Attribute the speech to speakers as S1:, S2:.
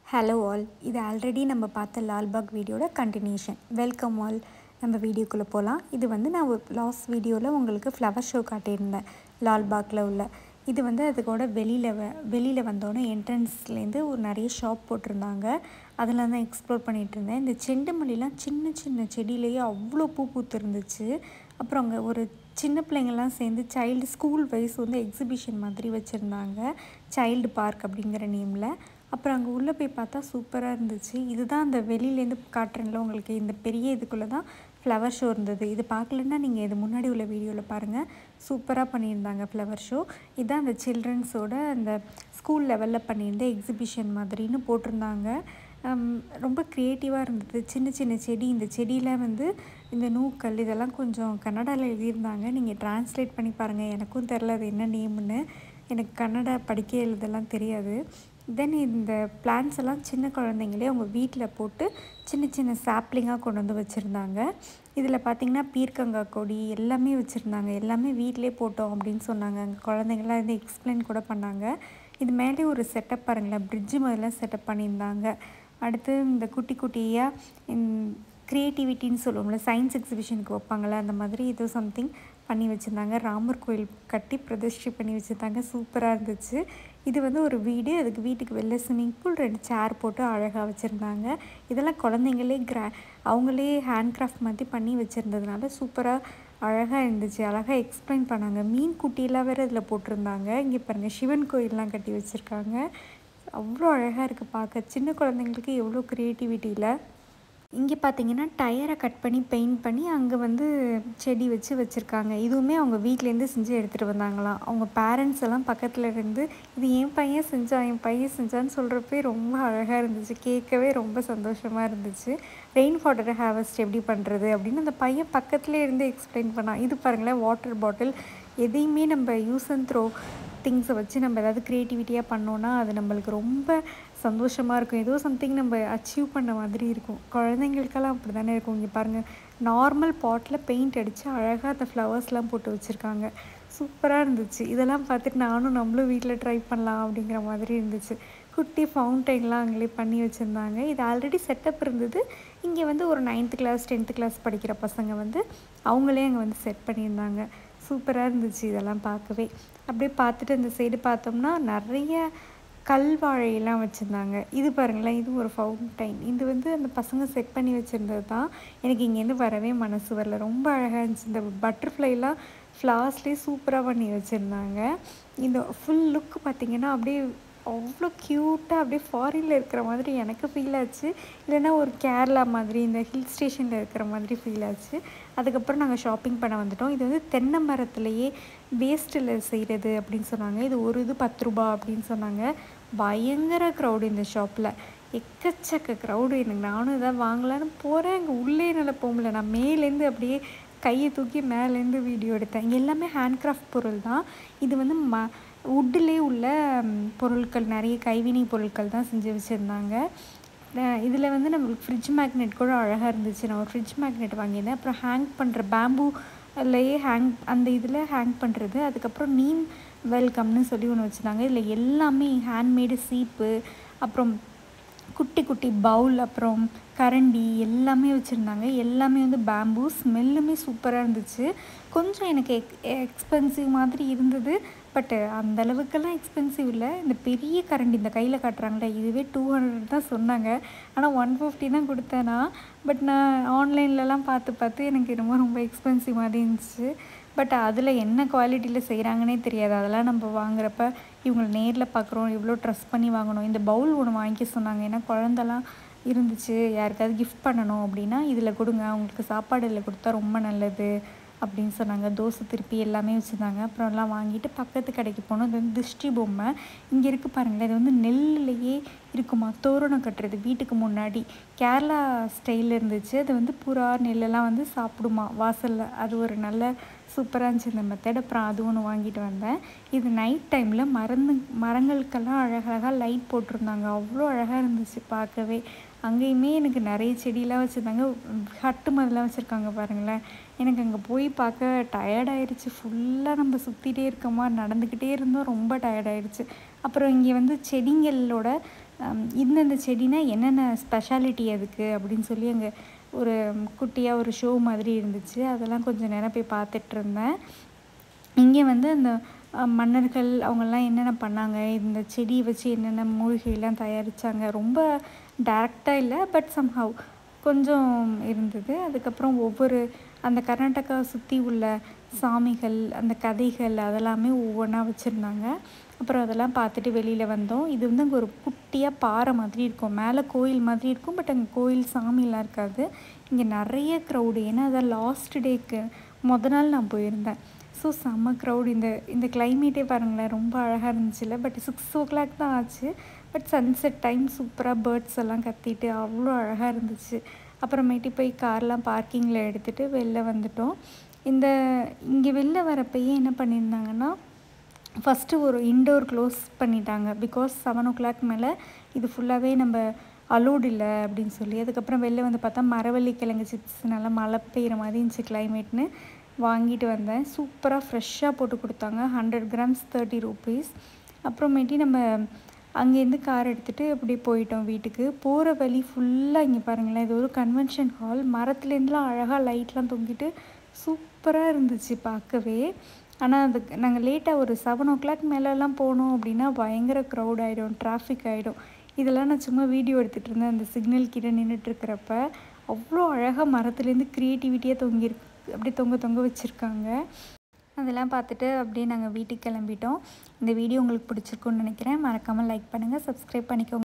S1: hello all இது already நம்ம பார்த்த லால்பாக் வீடியோட கண்டினியூஷன் வெல்கம் ஆல் நம்ம வீடியோக்குள்ளே போகலாம் இது வந்து நான் ஒரு லாஸ்ட் வீடியோவில் உங்களுக்கு ஃப்ளவர் ஷோ காட்டியிருந்தேன் லால்பாக்கில் உள்ள இது வந்து அதுக்கூட வெளியில் வ வெளியில் வந்தோடனே என்ட்ரன்ஸ்லேருந்து ஒரு நிறைய ஷாப் போட்டிருந்தாங்க அதில் தான் எக்ஸ்ப்ளோர் பண்ணிகிட்டு இருந்தேன் இந்த செண்டுமல்லிலாம் சின்ன சின்ன செடியிலேயே அவ்வளோ பூ பூத்து இருந்துச்சு அப்புறம் அங்கே ஒரு சின்ன பிள்ளைங்கள்லாம் சேர்ந்து சைல்டு ஸ்கூல் வைஸ் வந்து எக்ஸிபிஷன் மாதிரி வச்சுருந்தாங்க சைல்டு பார்க் அப்படிங்கிற நேமில் அப்புறம் அங்கே உள்ளே போய் பார்த்தா சூப்பராக இருந்துச்சு இதுதான் அந்த வெளியிலேருந்து காட்டுறேன்ல உங்களுக்கு இந்த பெரிய இதுக்குள்ளே தான் ஃப்ளவர் ஷோ இருந்தது இது பார்க்கலன்னா நீங்கள் இது முன்னாடி உள்ள வீடியோவில் பாருங்கள் சூப்பராக பண்ணியிருந்தாங்க ஃப்ளவர் ஷோ இதுதான் அந்த சில்ட்ரன்ஸோட அந்த ஸ்கூல் லெவலில் பண்ணியிருந்த எக்ஸிபிஷன் மாதிரின்னு போட்டிருந்தாங்க ரொம்ப க்ரியேட்டிவாக இருந்தது சின்ன சின்ன செடி இந்த செடியில் வந்து இந்த நூக்கல் இதெல்லாம் கொஞ்சம் கன்னடாவில் எழுதியிருந்தாங்க நீங்கள் ட்ரான்ஸ்லேட் பண்ணி பாருங்கள் எனக்கும் தெரில அது என்ன நேம்னு எனக்கு கன்னடா படிக்க எழுதெல்லாம் தெரியாது தென் இந்த பிளான்ஸ் எல்லாம் சின்ன குழந்தைங்களே அவங்க வீட்டில் போட்டு சின்ன சின்ன சாப்ளிங்காக கொண்டு வந்து வச்சுருந்தாங்க இதில் பார்த்திங்கன்னா பீர்க்கங்காய் கொடி எல்லாமே வச்சுருந்தாங்க எல்லாமே வீட்டிலே போட்டோம் அப்படின்னு சொன்னாங்க அங்கே குழந்தைங்களாம் இருந்து எக்ஸ்பிளைன் கூட பண்ணாங்க இது மேலே ஒரு செட்டப் பாருங்களேன் பிரிட்ஜு மாதிரிலாம் செட்டப் பண்ணியிருந்தாங்க அடுத்து இந்த குட்டி குட்டியாக க்ரியேட்டிவிட்டின்னு சொல்லுவோம்ல சயின்ஸ் எக்ஸிபிஷனுக்கு வைப்பாங்கள்ல அந்த மாதிரி ஏதோ சம்திங் பண்ணி வச்சுருந்தாங்க ராமர் கோயில் கட்டி பிரதிஷ்டை பண்ணி வச்சுருந்தாங்க சூப்பராக இருந்துச்சு இது வந்து ஒரு வீடு அதுக்கு வீட்டுக்கு வெளில ஸ்விம்மிங் பூல் ரெண்டு சேர் போட்டு அழகாக வச்சுருந்தாங்க இதெல்லாம் குழந்தைங்களே கிரா அவங்களே ஹேண்ட் கிராஃப்ட் மாதிரி பண்ணி வச்சுருந்ததுனால சூப்பராக அழகாக இருந்துச்சு அழகாக எக்ஸ்பிளைன் பண்ணாங்க மீன் குட்டியெல்லாம் வேறு இதில் போட்டிருந்தாங்க இங்கே பாருங்கள் சிவன் கோயிலெலாம் கட்டி வச்சுருக்காங்க அவ்வளோ அழகாக இருக்குது பார்க்க சின்ன குழந்தைங்களுக்கு எவ்வளோ க்ரியேட்டிவிட்டியில் இங்கே பார்த்தீங்கன்னா டயரை கட் பண்ணி பெயிண்ட் பண்ணி அங்கே வந்து செடி வச்சு வச்சுருக்காங்க இதுவுமே அவங்க வீட்லேருந்து செஞ்சு எடுத்துகிட்டு வந்தாங்களாம் அவங்க பேரண்ட்ஸ் எல்லாம் பக்கத்தில் இருந்து இது என் பையன் செஞ்சான் என் பையன் செஞ்சான்னு சொல்கிறப்பே ரொம்ப அழகாக இருந்துச்சு கேட்கவே ரொம்ப சந்தோஷமாக இருந்துச்சு ரெயின் வாட்டர் ஹார்வெஸ்ட் எப்படி பண்ணுறது அப்படின்னு அந்த பையன் பக்கத்துலேயே இருந்து எக்ஸ்பிளைன் பண்ணான் இது பாருங்களேன் வாட்டர் பாட்டில் எதையுமே நம்ம யூஸ் அண்ட் த்ரோ திங்ஸை வச்சு நம்ம ஏதாவது க்ரியேட்டிவிட்டியாக பண்ணோன்னா அது நம்மளுக்கு ரொம்ப சந்தோஷமாக இருக்கும் ஏதோ சம்திங் நம்ம அச்சீவ் பண்ண மாதிரி இருக்கும் குழந்தைங்களுக்கெல்லாம் அப்படி தானே இருக்கும் இங்கே பாருங்கள் நார்மல் பாட்டில் பெயிண்ட் அடித்து அழகாக அந்த ஃப்ளவர்ஸ்லாம் போட்டு வச்சுருக்காங்க சூப்பராக இருந்துச்சு இதெல்லாம் பார்த்துட்டு நானும் நம்மளும் வீட்டில் ட்ரை பண்ணலாம் அப்படிங்கிற மாதிரி இருந்துச்சு குட்டி ஃபவுண்டைன்லாம் அங்களே பண்ணி வச்சுருந்தாங்க இது ஆல்ரெடி செட்டப் இருந்தது இங்கே வந்து ஒரு நைன்த்து கிளாஸ் டென்த்து கிளாஸ் படிக்கிற பசங்க வந்து அவங்களே அங்கே வந்து செட் பண்ணியிருந்தாங்க சூப்பராக இருந்துச்சு இதெல்லாம் பார்க்கவே அப்படியே பார்த்துட்டு இந்த சைடு பார்த்தோம்னா நிறைய கல்வாழையெல்லாம் வச்சுருந்தாங்க இது பாருங்களேன் இது ஒரு ஃபவுண்டைன் இது வந்து அந்த பசங்க செட் பண்ணி வச்சுருந்தது தான் எனக்கு இங்கேருந்து வரவே மனசு வரல ரொம்ப அழகாக இருந்துச்சு இந்த பட்டர்ஃப்ளைலாம் ஃப்ளார்ஸ்லேயே சூப்பராக பண்ணி வச்சுருந்தாங்க இந்த ஃபுல் லுக் பார்த்திங்கன்னா அப்படியே அவ்வளோ க்யூட்டாக அப்படியே ஃபாரினில் இருக்கிற மாதிரி எனக்கு ஃபீல் ஆச்சு இல்லைன்னா ஒரு கேரளா மாதிரி இந்த ஹில் ஸ்டேஷனில் இருக்கிற மாதிரி ஃபீல் ஆச்சு அதுக்கப்புறம் நாங்கள் ஷாப்பிங் பண்ண வந்துட்டோம் இது வந்து தென்னை மரத்துலேயே வேஸ்ட்டில் செய்கிறது அப்படின்னு சொன்னாங்க இது ஒரு இது பத்து ரூபா அப்படின்னு சொன்னாங்க பயங்கர க்ரௌடு இந்த ஷாப்பில் எக்கச்சக்க க்ரௌடு எனக்கு நானும் எதாவது வாங்கலான்னு போகிறேன் அங்கே உள்ளே என்னால் போக முடியல நான் மேலேருந்து அப்படியே கையை தூக்கி மேலேருந்து வீடியோ எடுத்தேன் எல்லாமே ஹேண்ட்கிராஃப்ட் பொருள் தான் இது வந்து ம வுட்டிலே உள்ள பொருட்கள் நிறைய கைவினை பொருட்கள் தான் செஞ்சு வச்சுருந்தாங்க இதில் வந்து நம்மளுக்கு ஃப்ரிட்ஜ் மேக்னெட் கூட அழகாக இருந்துச்சு நான் ஒரு ஃப்ரிட்ஜ் மேக்னெட் வாங்கியிருந்தேன் அப்புறம் ஹேங் பண்ணுற பேம்பூலேயே ஹேங் அந்த இதில் ஹேங் பண்ணுறது அதுக்கப்புறம் நீம் வெல்கம்னு சொல்லி ஒன்று வச்சுருந்தாங்க இதில் எல்லாமே ஹேண்ட்மேடு சீப்பு அப்புறம் குட்டி குட்டி பவுல் அப்புறம் கரண்டி எல்லாமே வச்சுருந்தாங்க எல்லாமே வந்து பேம்பூ ஸ்மெல்லுமே சூப்பராக இருந்துச்சு கொஞ்சம் எனக்கு எக் எக்ஸ்பென்சிவ் மாதிரி இருந்தது பட்டு அந்த அளவுக்கெல்லாம் எக்ஸ்பென்சிவ் இல்லை இந்த பெரிய கரண்டி இந்த கையில் காட்டுறாங்களே இதுவே டூ ஹண்ட்ரட் தான் சொன்னாங்க ஆனால் ஒன் ஃபிஃப்டி தான் கொடுத்தேனா பட் நான் ஆன்லைன்லலாம் பார்த்து பார்த்து எனக்கு ரொம்ப ரொம்ப எக்ஸ்பென்சிவ் மாதிரி இருந்துச்சு பட் அதில் என்ன குவாலிட்டியில் செய்கிறாங்கன்னே தெரியாது அதெல்லாம் நம்ம வாங்குறப்ப இவங்களை நேரில் பார்க்குறோம் இவ்வளோ ட்ரெஸ் பண்ணி வாங்கணும் இந்த பவுல் ஒன்று வாங்கிக்க சொன்னாங்க ஏன்னா குழந்தெல்லாம் இருந்துச்சு யாருக்காவது கிஃப்ட் பண்ணணும் அப்படின்னா இதில் கொடுங்க அவங்களுக்கு சாப்பாடு இதில் கொடுத்தா ரொம்ப நல்லது அப்படின்னு சொன்னாங்க தோசை திருப்பி எல்லாமே வச்சுருந்தாங்க அப்புறம் எல்லாம் வாங்கிட்டு பக்கத்து கடைக்கு போனோம் இது வந்து திருஷ்டி பொம்மை இங்கே இருக்குது பாருங்களேன் இது வந்து நெல்லையே இருக்குமா தோரணம் கட்டுறது வீட்டுக்கு முன்னாடி கேரளா ஸ்டைலில் இருந்துச்சு அது வந்து புறா நெல்லெல்லாம் வந்து சாப்பிடுமா வாசலில் அது ஒரு நல்ல சூப்பராக இருந்துச்சு இந்த மெத்தட் அப்புறம் அது ஒன்று வாங்கிட்டு வந்தேன் இது நைட் டைமில் மருந்து மரங்களுக்கெல்லாம் அழகழகாக லைட் போட்டிருந்தாங்க அவ்வளோ அழகாக இருந்துச்சு பார்க்கவே அங்கேயுமே எனக்கு நிறைய செடியெலாம் வச்சுருந்தாங்க ஹட்டு மாதிரிலாம் வச்சுருக்காங்க பாருங்களேன் எனக்கு அங்கே போய் பார்க்க டயர்டாயிருச்சு ஃபுல்லாக நம்ம சுற்றிட்டே இருக்கோமா நடந்துக்கிட்டே இருந்தோம் ரொம்ப டயர்டாயிருச்சு அப்புறம் இங்கே வந்து செடிங்களோட இந்தந்த செடினா என்னென்ன ஸ்பெஷாலிட்டி அதுக்கு அப்படின்னு சொல்லி அங்கே ஒரு குட்டியாக ஒரு ஷோ மாதிரி இருந்துச்சு அதெல்லாம் கொஞ்சம் நேரம் போய் பார்த்துட்டு இருந்தேன் இங்கே வந்து அந்த மன்னர்கள் அவங்கெல்லாம் என்னென்ன பண்ணாங்க இந்த செடியை வச்சு என்னென்ன மூலிகையெல்லாம் தயாரித்தாங்க ரொம்ப டேரெக்டாக இல்லை பட் சம்ஹவ் கொஞ்சம் இருந்தது அதுக்கப்புறம் ஒவ்வொரு அந்த கர்நாடகா சுற்றி உள்ள சாமிகள் அந்த கதைகள் அதெல்லாமே ஒவ்வொன்றா வச்சுருந்தாங்க அப்புறம் அதெல்லாம் பார்த்துட்டு வெளியில் வந்தோம் இது வந்து அங்கே ஒரு குட்டியாக பாறை மாதிரி இருக்கும் மேலே கோயில் மாதிரி இருக்கும் பட் அங்கே கோயில் சாமிலாம் இருக்காது இங்கே நிறைய க்ரௌடு ஏன்னா அதான் லாஸ்ட் டேக்கு மொதல் நாள் நான் போயிருந்தேன் ஸோ செம்ம க்ரௌட் இந்த இந்த கிளைமேட்டே பாருங்களேன் ரொம்ப அழகாக இருந்துச்சுல்ல பட் சிக்ஸ் ஓ கிளாக் தான் ஆச்சு பட் சன்செட் டைம் சூப்பராக பேர்ட்ஸ் எல்லாம் கத்திட்டு அவ்வளோ அழகாக இருந்துச்சு அப்புறமேட்டு போய் கார்லாம் பார்க்கிங்கில் எடுத்துகிட்டு வெளில வந்துட்டோம் இந்த இங்கே வெளில வரப்பயே என்ன பண்ணியிருந்தாங்கன்னா ஃபஸ்ட்டு ஒரு இன்டோர் க்ளோஸ் பண்ணிட்டாங்க பிகாஸ் செவன் ஓ கிளாக் மேலே இது ஃபுல்லாகவே நம்ம அலோடு இல்லை அப்படின்னு சொல்லி அதுக்கப்புறம் வெளில வந்து பார்த்தா மரவள்ளி கிழங்கு சிப்ஸ் நல்லா மழை பெய்கிற மாதிரி இருந்துச்சு கிளைமேட்னு வாங்கிட்டு வந்தேன் சூப்பராக ஃப்ரெஷ்ஷாக போட்டு கொடுத்தாங்க ஹண்ட்ரட் கிராம்ஸ் தேர்ட்டி ருபீஸ் அப்புறமேட்டி நம்ம அங்கேருந்து கார் எடுத்துகிட்டு அப்படியே போயிட்டோம் வீட்டுக்கு போகிற வழி ஃபுல்லாக இங்கே பாருங்களேன் இது ஒரு கன்வென்ஷன் ஹால் மரத்துலேருந்துலாம் அழகாக லைட்லாம் தொங்கிட்டு சூப்பராக இருந்துச்சு பார்க்கவே ஆனால் அதுக்கு நாங்கள் லேட்டாக ஒரு செவன் ஓ கிளாக் மேலெலாம் போனோம் அப்படின்னா பயங்கர க்ரௌட் ஆகிடும் டிராஃபிக் ஆகிடும் இதெல்லாம் நான் சும்மா வீடியோ எடுத்துகிட்டு இருந்தேன் அந்த சிக்னல் கிட்ட நின்றுட்டுருக்கிறப்ப அவ்வளோ அழகாக மரத்துலேருந்து க்ரியேட்டிவிட்டியாக தொங்கியிருக்கு அப்படியே தொங்க தொங்க வச்சுருக்காங்க அதெல்லாம் பார்த்துட்டு அப்படியே நாங்கள் வீட்டுக்கு கிளம்பிட்டோம் இந்த வீடியோ உங்களுக்கு பிடிச்சிருக்குன்னு நினைக்கிறேன் மறக்காமல் லைக் பண்ணுங்கள் சப்ஸ்கிரைப் பண்ணிக்கோங்க